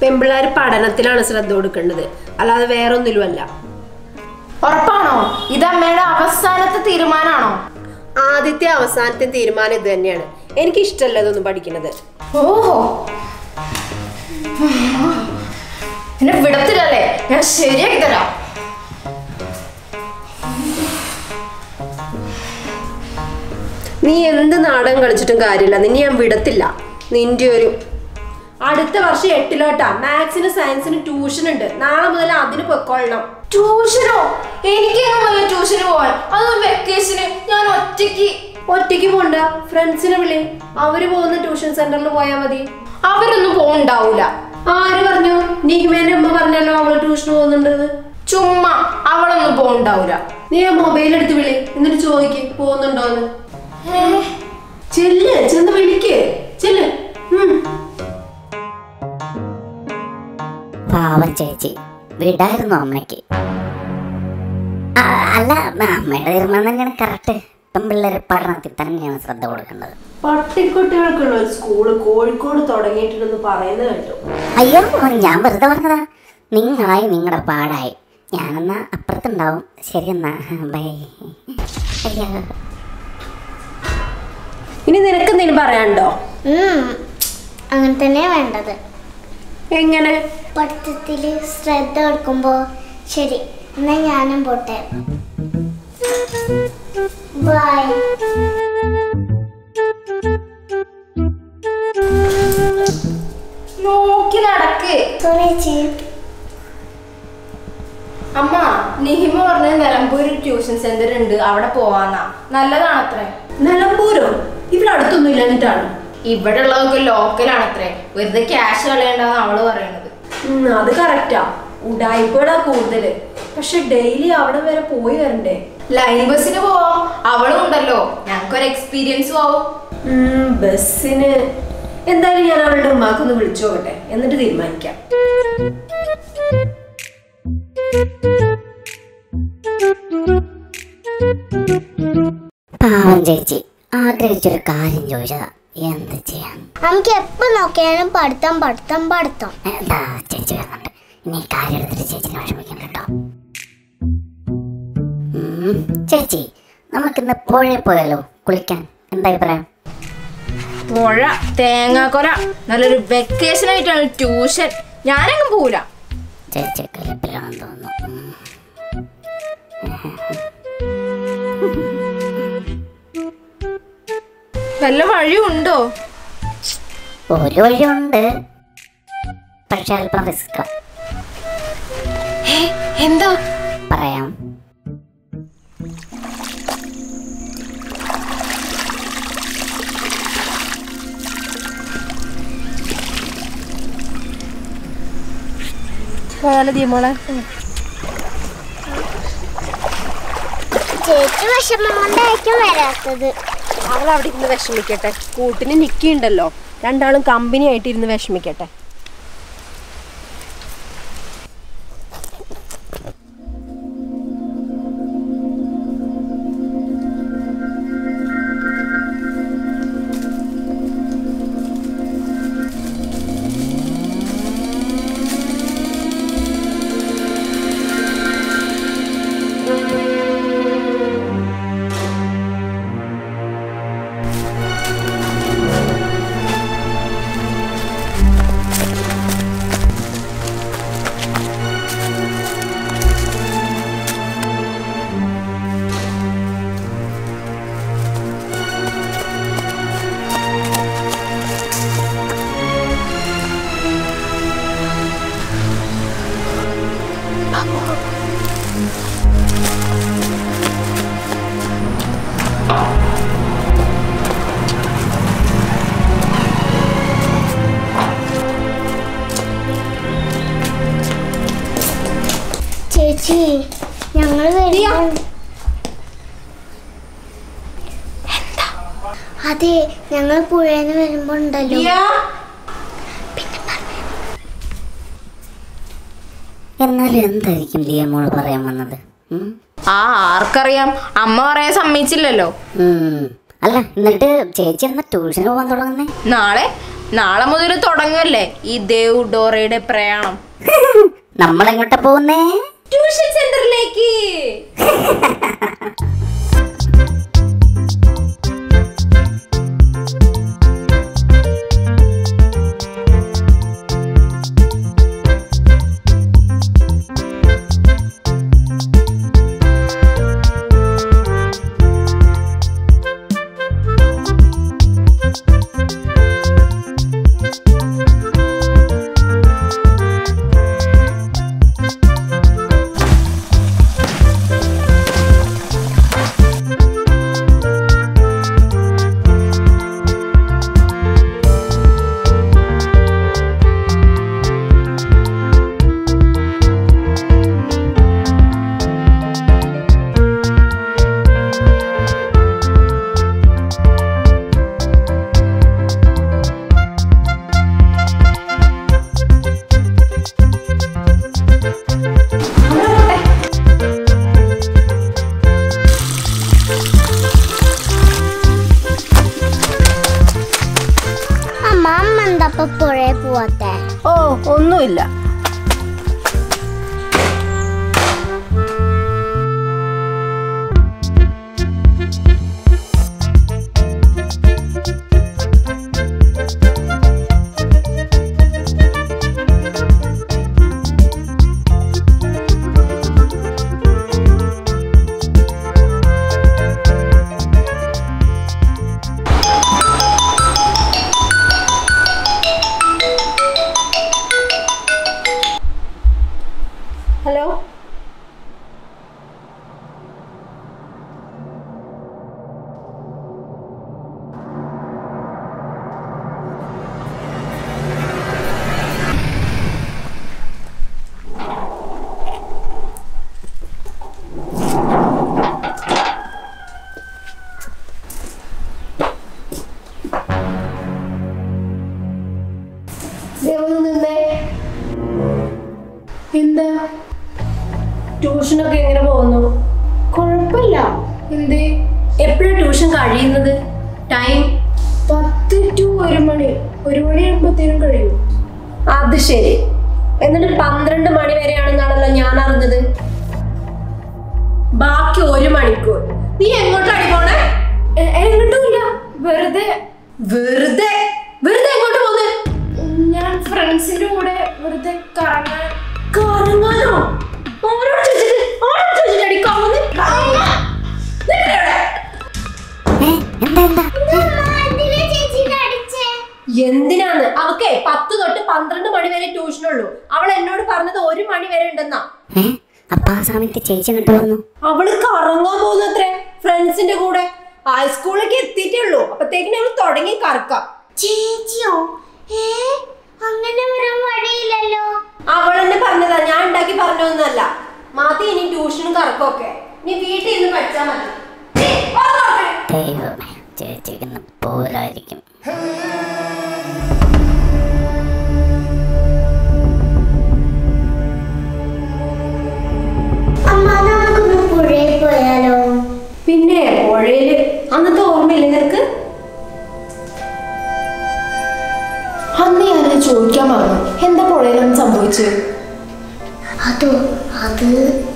പെമ്പിള്ളാർ പഠനത്തിലാണ് ശ്രദ്ധ കൊടുക്കേണ്ടത് അല്ലാതെ വേറെ ഒന്നിലുമല്ല ഉറപ്പാണോ ഇത് അമ്മയുടെ അവസാനത്തെ തീരുമാനമാണോ ആദ്യത്തെ അവസാനത്തെ തീരുമാനം ഇത് തന്നെയാണ് എനിക്ക് ഇഷ്ടമല്ല ഇതൊന്നും പഠിക്കുന്നത് ഓഹോ എന്നെ വിടത്തില്ലല്ലേ ഞാൻ ശരിയാക്കി തരാം നീ എന്ത് നാടകം കളിച്ചിട്ടും കാര്യമില്ല നിന്നെ ഞാൻ വിടത്തില്ല നിന്റെ ഒരു അടുത്ത വർഷം എട്ടിലോട്ടാ മാത്സിന് സയൻസിന് ട്യൂഷൻ ഉണ്ട് നാളെ മുതൽ അതിന് പൊയ്ക്കൊള്ളണം ട്യൂഷനോ എനിക്കെങ്ങും വയ്യ ട്യൂഷന് പോവാൻ അതും വെക്കേഷന് ഞാൻ ഒറ്റയ്ക്ക് ഒറ്റയ്ക്ക് പോണ്ട ഫ്രണ്ട്സിനെ വിളി അവര് പോകുന്ന ട്യൂഷൻ സെന്ററിൽ പോയാൽ മതി അവരൊന്നും പോണ്ടാവൂല ആര് പറഞ്ഞു നീഹിമേന്റെ അമ്മ പറഞ്ഞല്ലോ അവള് ട്യൂഷന് പോകുന്നുണ്ടെന്ന് ചുമ്മാ അവളൊന്നും പോണ്ടാവൂല നീ ആ മൊബൈൽ എടുത്ത് വിളി എന്നിട്ട് ചോദിക്ക് പോകുന്നുണ്ടോന്ന് ചെല്ല് ചെന്ന് വിളിക്ക് ചെല്ല് ഉം. പാവം ചേച്ചി വിടായിരുന്നു അമ്മയ്ക്ക് ആ, അല്ല അമ്മയുടെ തീരുമാനം തന്നെയാണ് കറക്റ്റ് പെൺപിള്ളേർ പഠനത്തിൽ തന്നെയാണ് ശ്രദ്ധ കൊടുക്കേണ്ടത് പട്ടിക്കുട്ടികൾക്കുള്ള ഒരു സ്കൂള് കോഴിക്കോട് തുടങ്ങിയിട്ടുണ്ടെന്ന് പറയുന്നത് കേട്ടു അയ്യോ ഞാൻ വെറുതെ പറഞ്ഞതാ നിങ്ങളായി നിങ്ങളുടെ പാടായി ഞാനെന്നാ അപ്പുറത്തുണ്ടാവും ശരി എന്നാ ബൈ അയ്യോ ഇനി നിനക്ക് എന്തെങ്കിലും പറയാനുണ്ടോ ഉം, അങ്ങനെ തന്നെ വേണ്ടത് എങ്ങനെ പഠിത്തത്തിൽ ശ്രദ്ധ കൊടുക്കുമ്പോൾ ശരി എന്നാ ഞാനും പോട്ടെ ബൈ നോക്കി നടക്ക് ചേച്ചി അമ്മ നിഹിമ പറഞ്ഞ നിലമ്പൂർ ട്യൂഷൻ സെന്റർ ഉണ്ട് അവിടെ പോവാന്നാ നല്ലതാണത്രേ നിലമ്പൂരോ ഇവിടെ അടുത്തൊന്നും ഇല്ലാഞ്ഞിട്ടാണ് ഇവിടെ ഉള്ളതൊക്കെ ലോക്കലാണത്രേ വെറുതെ ക്യാഷ് കളയണ്ടെന്ന് അവള് പറയണത് ഉം, അത് കറക്റ്റാ ഉടായിപ്പോടാ കൂടുതല് പക്ഷെ ഡെയിലി അവിടെ വരെ പോയി വരണ്ടേ ലൈൻ ബസ്സിന് പോവാം അവളും ഉണ്ടല്ലോ ഞങ്ങൾക്കൊരു എക്സ്പീരിയൻസും ആവും ഉം, ബസ്സിന് എന്തായാലും ഞാൻ അവളുടെ ഉമ്മാക്കൊന്ന് വിളിച്ചു നോക്കട്ടെ എന്നിട്ട് തീരുമാനിക്കാം പാവം ചേച്ചി ആഗ്രഹിച്ചൊരു കാര്യം ചോദിച്ചതാ എന്ത് ചെയ്യാൻ നമുക്ക് എപ്പോ നോക്കിയാലും പഠിത്തം പഠിത്തം പഠിത്തം എന്താ ചേച്ചി വരുന്നുണ്ട് ഇനി ഈ കാര്യം എടുത്തിട്ട് ചേച്ചിനെ വിഷമിക്കണ്ട കേട്ടോ ഉം, ചേച്ചി നമുക്കിന്ന് പുഴയിൽ പോയാലോ കുളിക്കാൻ എന്താ അഭിപ്രായം പുഴ തേങ്ങാക്കൊല നല്ലൊരു വെക്കേഷൻ ആയിട്ടാണ് ട്യൂഷൻ ഞാനെങ്ങും പോവില്ല ചേച്ചി കലിപ്പിലാണെന്ന് തോന്നുന്നു ഉം. വല്ല വഴിയുണ്ടോ ഒരു വഴിയുണ്ട് പക്ഷെ അല്പം റിസ്ക് എന്താ പറയാം മോളെ ചേച്ചി വിഷമം കൊണ്ടായിരിക്കും വരാത്തത് അവൾ അവിടെ ഇരുന്ന് വിഷമിക്കട്ടെ കൂട്ടിന് നിക്കിണ്ടല്ലോ രണ്ടാളും കമ്പനി ആയിട്ട് ഇരുന്ന് വിഷമിക്കട്ടെ ചേച്ചി ഞങ്ങൾ അതെ ഞങ്ങൾ പുഴയിൽ വരുമ്പോ ഉണ്ടല്ലോ എന്നാലും എന്തായിരിക്കും ലിയ മോള് പറയാൻ വന്നത് ഉം? ആ ആർക്കറിയാം അമ്മ പറയാൻ സമ്മതിച്ചില്ലല്ലോ ഉം. അല്ല എന്നിട്ട് ചേച്ചി എന്നാ ട്യൂഷന് പോകാൻ തുടങ്ങുന്നേ നാളെ നാളെ മുതൽ തുടങ്ങല്ലേ ഈ ദേവ് ഡോറയുടെ പ്രയാണം നമ്മളെങ്ങോട്ടാ പോകുന്നേ ട്യൂഷൻ സെന്ററിലേക്ക് അമ്മ അമ്മ എന്താ ഇപ്പൊ പുഴയിൽ പോവാത്തെ ഓ ഒന്നുമില്ല ഹലോ ദേ ഒന്ന് നിന്നേ എന്താ ട്യൂഷനൊക്കെ എങ്ങനെ പോകുന്നു കുഴപ്പമില്ല എന്തേ എപ്പോഴാണ് ട്യൂഷൻ കഴിയുന്നത് ടൈം പത്ത് ടു ഒരു മണി ഒരു മണി ആകുമ്പോഴത്തേനും കഴിയും അത് ശരി എന്നിട്ട് പന്ത്രണ്ട് മണി വരെയാണെന്നാണല്ലോ ഞാൻ അറിഞ്ഞത് ബാക്കി ഒരു മണിക്കൂർ നീ എങ്ങോട്ടാണ് പോണേ എ- എങ്ങോട്ടുമില്ല വെറുതെ വെറുതെ വെറുതെ എങ്ങോട്ട് പോന്നെ ഞാൻ ഫ്രണ്ട്സിന്റെ കൂടെ വെറുതെ കറങ്ങാൻ കറങ്ങാനോ ആരോട് ചോദിച്ചിട്ട് ആരോട് ചോദിച്ചിട്ട് അടി കവുന്ന് ഏ എന്താ എന്താ ചേച്ചിനെ അടിച്ചേ എന്തിനാണ് അവക്കെ പത്ത് തൊട്ട് പന്ത്രണ്ട് മണി വരെ ട്യൂഷനുള്ളൂ അവൾ എന്നോട് പറഞ്ഞത് ഒരു മണി വരെ ഉണ്ടെന്നാ ഏ അപ്പൊ ആ സമയത്ത് ചേച്ചി കണ്ടു വന്നു അവള് കറങ്ങാൻ പോകുന്നത്രേ ഫ്രണ്ട്സിന്റെ കൂടെ ഹൈസ്കൂളിലേക്ക് എത്തിയിട്ടേ ഉള്ളൂ അപ്പത്തേക്കിനും അവള് തുടങ്ങി കറക്കാം ചേച്ചിയോ ഏ അങ്ങനെ വരാൻ വഴിയില്ലല്ലോ അവൾ എന്നെ പറഞ്ഞതാ ഞാൻ ഉണ്ടാക്കി പറഞ്ഞൊന്നല്ല മതി ഇനി ട്യൂഷനും കറക്കൊക്കെ നീ വീട്ടിൽ ഇരുന്ന് പഠിച്ചാ മതി ഛീ, വാ നോക്കണേ. ദൈവമേ ചേച്ചിക്ക് പോലായിരിക്കും അമ്മ നമുക്കൊന്ന് പുഴയിൽ പോയാലോ പിന്നെ പുഴയില് അന്നത്തെ ഓർമ്മയില്ലേ നിനക്ക് അന്ന് ഞാൻ ചോദിക്കാൻ പറഞ്ഞു എന്താ പുഴയിലാണ് സംഭവിച്ചത് അതോ അത്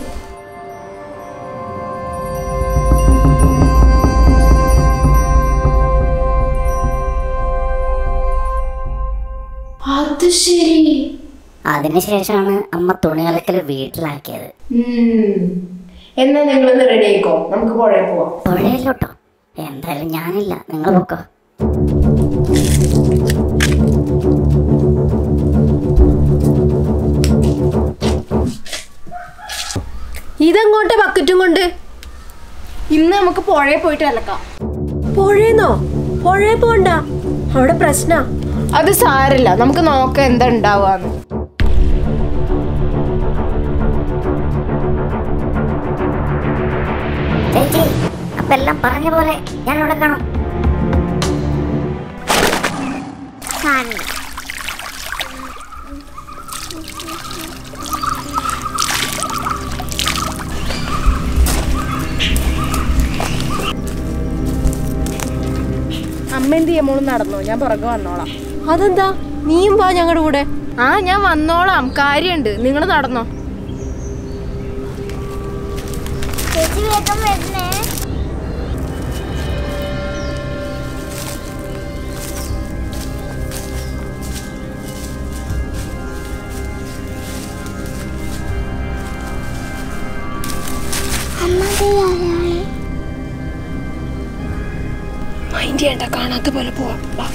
അത് ശരി അതിനുശേഷമാണ് അമ്മ തുണി അലക്കൽ വീട്ടിലാക്കിയത് എന്നാ നിങ്ങളൊന്ന് റെഡി ആയിക്കോ നമുക്ക് പുഴയിൽ പോവാം പുഴയിലോട്ടോ എന്തായാലും ഞാനില്ല നിങ്ങൾ പൊക്കോ ഇതെങ്ങോട്ടെ ബക്കറ്റും കൊണ്ട് ഇന്ന് നമുക്ക് പുഴയിൽ പോയിട്ട് അലക്കാം പുഴയെന്നോ പുഴയിൽ പോണ്ട അവിടെ പ്രശ്ന അത് സാരല്ല നമുക്ക് നോക്കാം എന്താ ഉണ്ടാവാന്ന് ചേച്ചി അപ്പൊ എല്ലാം പറഞ്ഞ പോലെ ഞാൻ ഇവിടെ കാണും കാണണം അമ്മ എന്ത് ചെയ്യാൻ മോള് നടന്നോ ഞാൻ പുറകെ വന്നോളാം അതെന്താ നീയും വാ ഞങ്ങളുടെ കൂടെ ആ ഞാൻ വന്നോളാം കാര്യമുണ്ട് നിങ്ങൾ നടന്നോ ചേച്ചി വേഗം വരുന്നേ അമ്മ ദേ അയാള് മൈൻഡ് ചെയ്യണ്ട കാണാത്ത പോലെ പോവാം വാ.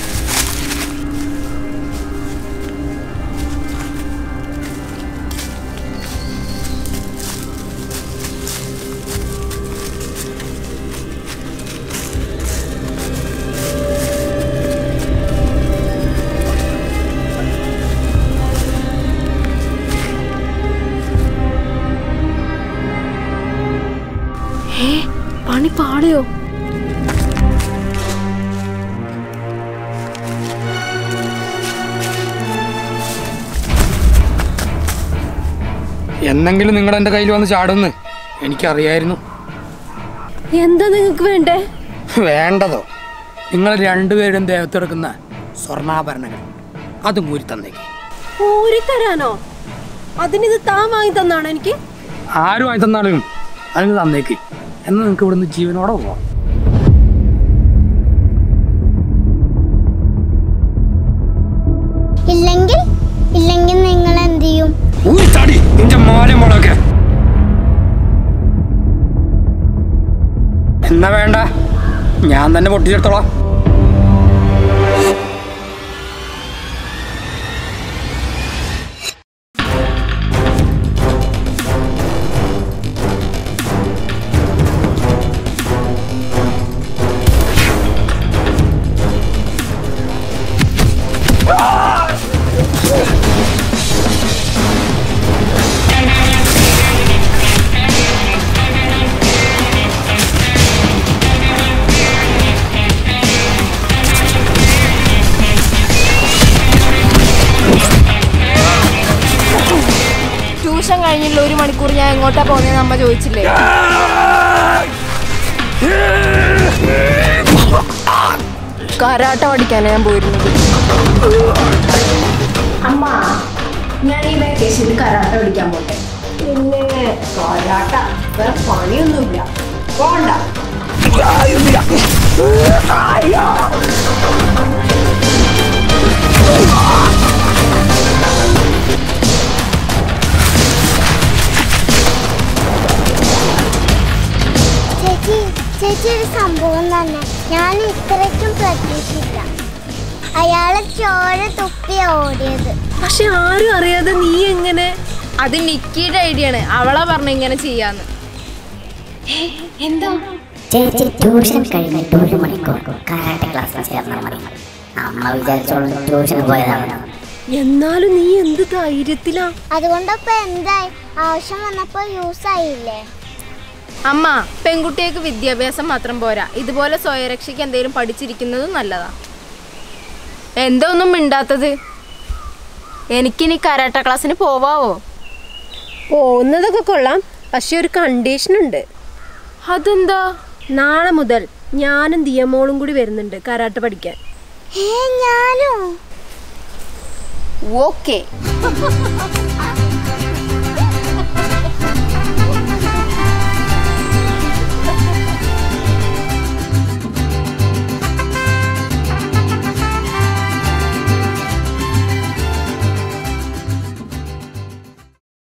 ഏ പണി പാളിയോ എന്നെങ്കിലും നിങ്ങൾ എൻ്റെ കയ്യിൽ വന്ന് ചാടുമെന്ന് എനിക്കറിയായിരുന്നു എന്താ നിങ്ങൾക്ക് വേണ്ടേ വേണ്ടതോ നിങ്ങൾ രണ്ടുപേരും ദേഹത്ത് കിടക്കുന്ന സ്വർണ്ണാഭരണങ്ങൾ അത് മൂരി തന്നേക്ക് ഊരി തരാനോ അതിനിത് താൻ വാങ്ങി തന്നാണോ എനിക്ക് ആരും വാങ്ങി തന്നാലും അതിന് തന്നേക്ക് എന്നാൽ നിങ്ങൾക്ക് ഇവിടുന്ന് ജീവനോടെ പോവാം ഇല്ലെങ്കിൽ ഇല്ലെങ്കിൽ നിങ്ങൾ എന്ത് ചെയ്യും ഊരിത്താടി നിന്റെ മാലം മോളൊക്കെ എന്നാ വേണ്ട ഞാൻ തന്നെ പൊട്ടിച്ചെടുത്തോളാം ട്യൂഷൻ കഴിഞ്ഞുള്ള ഒരു മണിക്കൂർ ഞാൻ എങ്ങോട്ടാ പോകുന്നതെന്ന് അമ്മ ചോദിച്ചില്ലേ കരാട്ട പഠിക്കാനാണ് ഞാൻ പോയിരുന്നത് അമ്മ ഞാൻ ഈ വെക്കേഷനിൽ കരാട്ട പഠിക്കാൻ പോട്ടെ പിന്നെ കാലാട്ട വേറെ പണിയൊന്നുമില്ല പോണ്ട ചേച്ചി ചേച്ചി ഒരു സംഭവം തന്നെ ഞാൻ ഇത്രയ്ക്കും പ്രതീക്ഷിച്ചില്ല അയാളെ ചോര തുപ്പി ഓടിയത് പക്ഷെ ആരും അറിയാതെ നീ എങ്ങനെ അത് നിക്കിയുടെ ഐഡിയ ആണ് അവളാ പറഞ്ഞ ഇങ്ങനെ ചെയ്യാന്ന് ചേച്ചി ട്യൂഷൻ കഴിഞ്ഞിട്ട് ഒരു മണിക്കൂർ കരാട്ടെ ക്ലാസ്സിൽ ചേർന്നാൽ മതി അമ്മ വിചാരിച്ചോളും ട്യൂഷന് പോയതാണ് എന്നാലും നീ എന്ത് ധൈര്യത്തിലാ അതുകൊണ്ടപ്പോ എന്തായി ആവശ്യം വന്നപ്പോ യൂസ് ആയില്ലേ അമ്മ പെൺകുട്ടികൾക്ക് വിദ്യാഭ്യാസം മാത്രം പോരാ ഇതുപോലെ സ്വയരക്ഷയ്ക്ക് എന്തെങ്കിലും പഠിച്ചിരിക്കുന്നതും നല്ലതാ എന്താ ഒന്നും മിണ്ടാത്തത് എനിക്കിനി കരാട്ട ക്ലാസ്സിന് പോവാവോ പോകുന്നതൊക്കെ കൊള്ളാം പക്ഷെ ഒരു കണ്ടീഷൻ ഉണ്ട് അതെന്താ നാളെ മുതൽ ഞാനും ദിയമോളും കൂടി വരുന്നുണ്ട് കരാട്ട പഠിക്കാൻ ഏ ഞാനോ ഓക്കേ